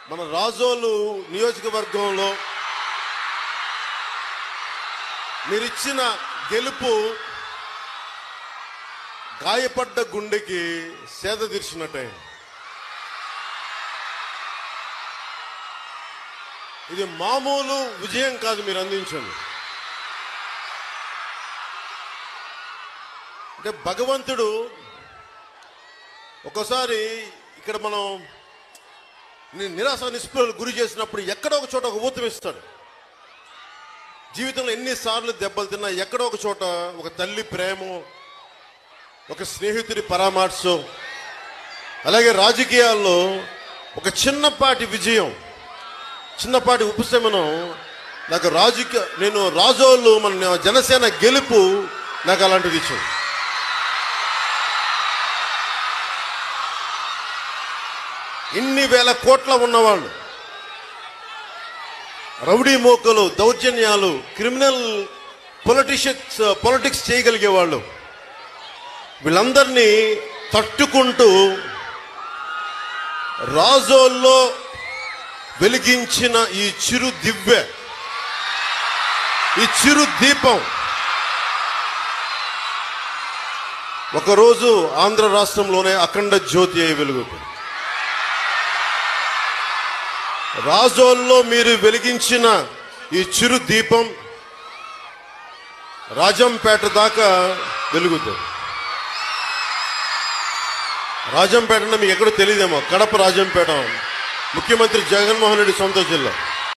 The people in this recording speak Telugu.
మన రాజోలు నియోజకవర్గంలో మీరిచ్చిన గెలుపు గాయపడ్డ గుండెకి సేద తీర్చినట్టే ఇది మామూలు విజయం కాదు మీరు అందించండి అంటే భగవంతుడు ఒకసారి ఇక్కడ మనం ని- నిరాశ నిస్పృహలు గురి చేసినప్పుడు ఎక్కడో ఒక చోట ఒక ఊతం ఇస్తాడు జీవితంలో ఎన్నిసార్లు దెబ్బలు తిన్నా ఎక్కడో ఒక చోట ఒక తల్లి ప్రేమ ఒక స్నేహితుడి పరామర్శం అలాగే రాజకీయాల్లో ఒక చిన్నపాటి విజయం చిన్నపాటి ఉపశమనం నాకు రాజకీయ నేను రాజోళ్ళు మన జనసేన గెలుపు నాకు అలాంటిది ఇచ్చింది ఇన్ని వేల కోట్ల ఉన్నవాళ్ళు రౌడీ మోకలు దౌర్జన్యాలు క్రిమినల్ పొలిటిషియన్స్ పొలిటిక్స్ చేయగలిగే వాళ్ళు వీళ్ళందరినీ తట్టుకుంటూ రాజోల్లో వెలిగించిన ఈ చిరు దివ్వె ఈ చిరు దీపం ఒకరోజు ఆంధ్ర రాష్ట్రంలోనే అఖండ జ్యోతి అయి వెలుగుతుంది రాజోల్లో మీరు వెలిగించిన ఈ చిరు దీపం రాజంపేట దాకా వెలుగుతుంది రాజంపేట అంటే మీకు ఎక్కడో తెలియదేమో కడప రాజంపేట ముఖ్యమంత్రి జగన్మోహన్ రెడ్డి సొంత జిల్లా